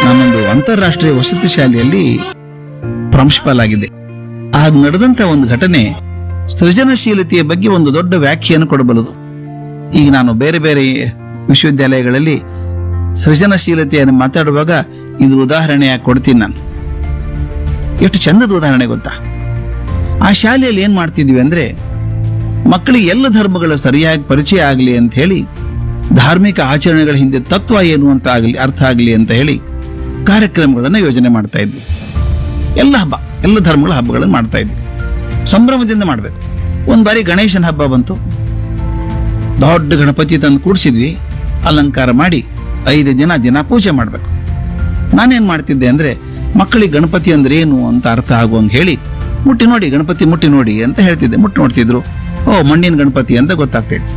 ನಾನೊಂದು ಅಂತಾರಾಷ್ಟ್ರೀಯ ವಸತಿ ಶಾಲೆಯಲ್ಲಿ ಪ್ರಾಂಶುಪಾಲ ಆಗಿದ್ದೆ ಆಗ ನಡೆದಂತ ಒಂದು ಘಟನೆ ಸೃಜನಶೀಲತೆಯ ಬಗ್ಗೆ ಒಂದು ದೊಡ್ಡ ವ್ಯಾಖ್ಯೆಯನ್ನು ಕೊಡಬಲ್ಲದು ಈಗ ನಾನು ಬೇರೆ ಬೇರೆ ವಿಶ್ವವಿದ್ಯಾಲಯಗಳಲ್ಲಿ ಸೃಜನಶೀಲತೆಯನ್ನು ಮಾತಾಡುವಾಗ ಇದ್ರ ಉದಾಹರಣೆಯಾಗಿ ಕೊಡ್ತೀನಿ ನಾನು ಎಷ್ಟು ಚಂದದ ಉದಾಹರಣೆ ಗೊತ್ತಾ ಆ ಶಾಲೆಯಲ್ಲಿ ಏನ್ ಮಾಡ್ತಿದ್ವಿ ಅಂದ್ರೆ ಮಕ್ಕಳಿಗೆ ಎಲ್ಲ ಧರ್ಮಗಳ ಸರಿಯಾಗಿ ಪರಿಚಯ ಆಗಲಿ ಅಂತ ಹೇಳಿ ಧಾರ್ಮಿಕ ಆಚರಣೆಗಳ ಹಿಂದೆ ತತ್ವ ಏನು ಅಂತ ಆಗಲಿ ಅರ್ಥ ಆಗಲಿ ಅಂತ ಹೇಳಿ ಕಾರ್ಯಕ್ರಮಗಳನ್ನು ಯೋಜನೆ ಮಾಡ್ತಾ ಇದ್ವಿ ಎಲ್ಲ ಹಬ್ಬ ಎಲ್ಲ ಧರ್ಮಗಳ ಹಬ್ಬಗಳನ್ನು ಮಾಡ್ತಾ ಇದ್ವಿ ಸಂಭ್ರಮದಿಂದ ಮಾಡಬೇಕು ಒಂದು ಬಾರಿ ಗಣೇಶನ ಹಬ್ಬ ಬಂತು ದೊಡ್ಡ ಗಣಪತಿ ತಂದು ಕೂಡಿಸಿದ್ವಿ ಅಲಂಕಾರ ಮಾಡಿ ಐದು ದಿನ ದಿನ ಪೂಜೆ ಮಾಡಬೇಕು ನಾನೇನ್ ಮಾಡ್ತಿದ್ದೆ ಅಂದ್ರೆ ಮಕ್ಕಳಿಗೆ ಗಣಪತಿ ಅಂದ್ರೆ ಏನು ಅಂತ ಅರ್ಥ ಆಗುವಂಗೆ ಹೇಳಿ ಮುಟ್ಟಿ ನೋಡಿ ಗಣಪತಿ ಮುಟ್ಟಿ ನೋಡಿ ಅಂತ ಹೇಳ್ತಿದ್ದೆ ಮುಟ್ಟಿ ನೋಡ್ತಿದ್ರು ಓ ಮಣ್ಣಿನ ಗಣಪತಿ ಅಂತ ಗೊತ್ತಾಗ್ತಾ ಇತ್ತು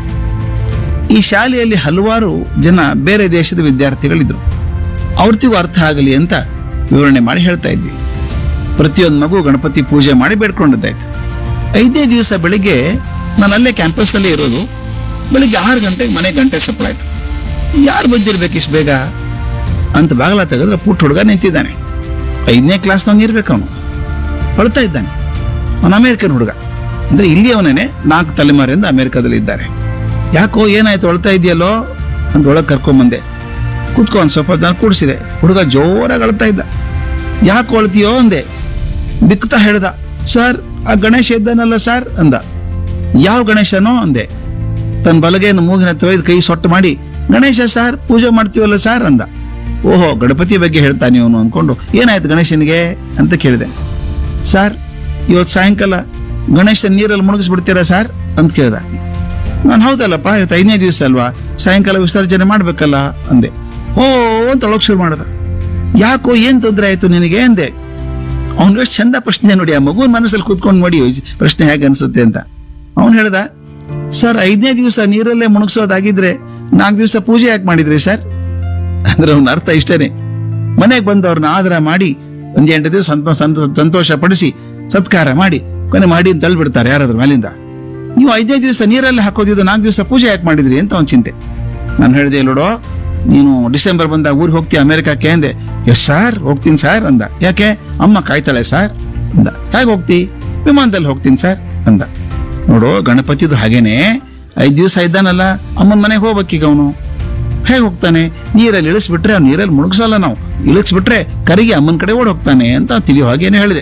ಈ ಶಾಲೆಯಲ್ಲಿ ಹಲವಾರು ಜನ ಬೇರೆ ದೇಶದ ವಿದ್ಯಾರ್ಥಿಗಳಿದ್ರು ಅವ್ರತಿಗೂ ಅರ್ಥ ಆಗಲಿ ಅಂತ ವಿವರಣೆ ಮಾಡಿ ಹೇಳ್ತಾ ಇದ್ವಿ ಪ್ರತಿಯೊಂದು ಮಗು ಗಣಪತಿ ಪೂಜೆ ಮಾಡಿ ಬೇಡ್ಕೊಂಡಿದ್ದಾಯ್ತು ಐದೇ ದಿವಸ ಬೆಳಿಗ್ಗೆ ನಾನು ಅಲ್ಲೇ ಕ್ಯಾಂಪಸ್ ಅಲ್ಲೇ ಇರೋದು ಬೆಳಿಗ್ಗೆ ಆರು ಗಂಟೆಗೆ ಮನೆ ಗಂಟೆ ಸಪ್ಪಳಾಯ್ತು ಯಾರು ಬಂದಿರ್ಬೇಕು ಇಷ್ಟು ಬೇಗ ಅಂತ ಬಾಗಲ ತೆಗೆದ್ರೆ ಪುಟ್ಟ ಹುಡುಗ ನಿಂತಿದ್ದಾನೆ ಐದನೇ ಕ್ಲಾಸ್ನವನು ಇರ್ಬೇಕು ಅವನು ಅಳ್ತಾ ಇದ್ದಾನೆ ಅವನು ಅಮೇರಿಕನ್ ಹುಡುಗ ಅಂದ್ರೆ ಇಲ್ಲಿ ಅವನೇನೆ ನಾಲ್ಕು ತಲೆಮಾರಿಂದ ಅಮೆರಿಕದಲ್ಲಿ ಇದ್ದಾರೆ ಯಾಕೋ ಏನಾಯ್ತು ಅಳ್ತಾ ಇದೆಯಲ್ಲೋ ಅಂತ ಒಳಗೆ ಕರ್ಕೊಂಬಂದೆ ಕೂತ್ಕೊ ಒಂದು ಸ್ವಲ್ಪ ನಾನು ಕೂಡಿಸಿದೆ ಹುಡುಗ ಜೋರಾಗಿ ಅಳ್ತಾ ಇದ್ದ ಯಾಕೆ ಅಳ್ತೀಯೋ ಅಂದೆ ಬಿಕ್ತಾ ಹೇಳ್ದ ಸರ್ ಆ ಗಣೇಶ ಇದ್ದಾನಲ್ಲ ಸರ್ ಅಂದ ಯಾವ ಗಣೇಶನೋ ಅಂದೆ ತನ್ನ ಬಲಗೆಯನ್ನು ಮೂಗಿನ ತೊಯ್ದು ಕೈ ಸೊಟ್ಟು ಮಾಡಿ ಗಣೇಶ ಸರ್ ಪೂಜೆ ಮಾಡ್ತೀವಲ್ಲ ಸರ್ ಅಂದ ಓಹೋ ಗಣಪತಿ ಬಗ್ಗೆ ಹೇಳ್ತಾನೆ ಇವನು ಅನ್ಕೊಂಡು ಏನಾಯ್ತು ಗಣೇಶನಿಗೆ ಅಂತ ಕೇಳಿದೆ ಸರ್ ಇವತ್ತು ಸಾಯಂಕಾಲ ಗಣೇಶ ನೀರಲ್ಲಿ ಮುಳುಗಿಸ್ಬಿಡ್ತೀರಾ ಸರ್ ಅಂತ ಕೇಳ್ದ ನಾನು ಹೌದಲ್ಲಪ್ಪ ಇವತ್ತು ಐದನೇ ದಿವಸ ಅಲ್ವಾ ಸಾಯಂಕಾಲ ವಿಸರ್ಜನೆ ಮಾಡ್ಬೇಕಲ್ಲ ಅಂದೆ ಓ ಅಂತ ಒಳಗ್ ಶುರು ಮಾಡ್ದ ಯಾಕೋ ಏನ್ ತೊಂದರೆ ಆಯ್ತು ನಿನಗೆ ಅಂದೆ ಅವ್ನು ಎಷ್ಟು ಚಂದ ಪ್ರಶ್ನೆ ನೋಡಿ ಆ ಮಗುವಿನ ಮನಸ್ಸಲ್ಲಿ ಕೂತ್ಕೊಂಡು ನೋಡಿ ಪ್ರಶ್ನೆ ಹೇಗೆ ಅನ್ಸುತ್ತೆ ಅಂತ ಅವನು ಹೇಳ್ದ ಸರ್ ಐದನೇ ದಿವಸ ನೀರಲ್ಲೇ ಮುಳುಗ್ಸೋದಾಗಿದ್ರೆ ನಾಲ್ಕು ದಿವಸ ಪೂಜೆ ಯಾಕೆ ಮಾಡಿದ್ರಿ ಸರ್ ಅಂದ್ರೆ ಅವನ ಅರ್ಥ ಇಷ್ಟನೇ ಮನೆಗೆ ಬಂದವ್ರನ್ನ ಆದರ ಮಾಡಿ ಒಂದ್ ಎಂಟು ದಿವಸ ಸಂತೋ- ಸಂತೋ- ಸಂತೋಷ ಪಡಿಸಿ ಸತ್ಕಾರ ಮಾಡಿ ಕೊನೆ ಮಾಡಿ ಅಂತ ತಳ್ಳಿಬಿಡ್ತಾರೆ ಯಾರಾದ್ರೂ ಮೇಲಿಂದ ನೀವು ಐದನೇ ದಿವಸ ನೀರಲ್ಲಿ ಹಾಕೋದಿದ್ದು ನಾಲ್ಕು ದಿವಸ ಪೂಜೆ ಯಾಕೆ ಮಾಡಿದ್ರಿ ಅಂತ ಅವನ ಚಿಂತೆ ನಾನು ಹೇಳಿದೆ ನೋಡೋ ನೀನು ಡಿಸೆಂಬರ್ ಬಂದಾಗ ಊರಿಗೆ ಹೋಗ್ತೀಯ ಅಮೆರಿಕಕ್ಕೆ ಅಂದೆ ಎಸ್ ಸರ್ ಹೋಗ್ತೀನಿ ಸರ್ ಅಂದ ಯಾಕೆ ಅಮ್ಮ ಕಾಯ್ತಾಳೆ ಸರ್ ಅಂದ ಹೇಗೆ ಹೋಗ್ತಿ ವಿಮಾನದಲ್ಲಿ ಹೋಗ್ತೀನಿ ಸರ್ ಅಂದ ನೋಡು ಗಣಪತಿದು ಹಾಗೇನೆ ಐದು ದಿವಸ ಇದ್ದಾನಲ್ಲ ಅಮ್ಮನ ಮನೆಗೆ ಹೋಗ್ಬೇಕೀಗ ಅವನು ಹೇಗೆ ಹೋಗ್ತಾನೆ ನೀರಲ್ಲಿ ಇಳಿಸ್ಬಿಟ್ರೆ ಅವ್ನು ನೀರಲ್ಲಿ ಮುಳುಗಿಸಲ್ಲ ನಾವು ಇಳಿಸ್ಬಿಟ್ರೆ ಕರಿಗೆ ಅಮ್ಮನ ಕಡೆ ಓಡ್ ಹೋಗ್ತಾನೆ ಅಂತ ತಿಳಿಯೋ ಹಾಗೇನೆ ಹೇಳಿದೆ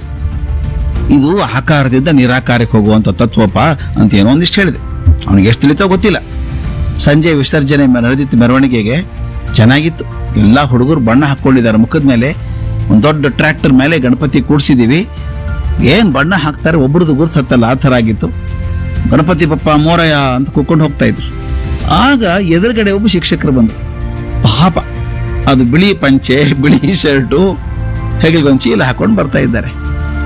ಇದು ಆಕಾರದಿಂದ ನಿರಾಕಾರಕ್ಕೆ ಹೋಗುವಂತ ತತ್ವಪ ಅಂತ ಏನೋ ಒಂದಿಷ್ಟು ಹೇಳಿದೆ ಅವನಿಗೆ ಎಷ್ಟು ತಿಳಿತೋ ಗೊತ್ತಿಲ್ಲ ಸಂಜೆ ವಿಸರ್ಜನೆ ಮ- ನಡೆದಿತ್ತು ಮೆರವಣಿಗೆಗೆ ಚೆನ್ನಾಗಿತ್ತು ಎಲ್ಲ ಹುಡುಗರು ಬಣ್ಣ ಹಾಕೊಂಡಿದ್ದಾರೆ ಮುಖದ ಮೇಲೆ ಒಂದು ದೊಡ್ಡ ಟ್ರ್ಯಾಕ್ಟರ್ ಮೇಲೆ ಗಣಪತಿ ಕೂಡ್ಸಿದೀವಿ ಏನ್ ಬಣ್ಣ ಹಾಕ್ತಾರೆ ಒಬ್ರದ್ದು ಗುರ್ಸತ್ತಲ್ಲ ಆ ಥರ ಆಗಿತ್ತು ಗಣಪತಿ ಬಪ್ಪ ಮೋರಯ್ಯ ಅಂತ ಕೂತ್ಕೊಂಡು ಹೋಗ್ತಾ ಇದ್ರು ಆಗ ಎದುರುಗಡೆ ಒಬ್ಬ ಶಿಕ್ಷಕರು ಬಂದರು ಪಾಪ ಅದು ಬಿಳಿ ಪಂಚೆ ಬಿಳಿ ಶರ್ಟು ಹೆಗಲಿಗೊಂದು ಚೀಲ ಹಾಕೊಂಡು ಬರ್ತಾ ಇದ್ದಾರೆ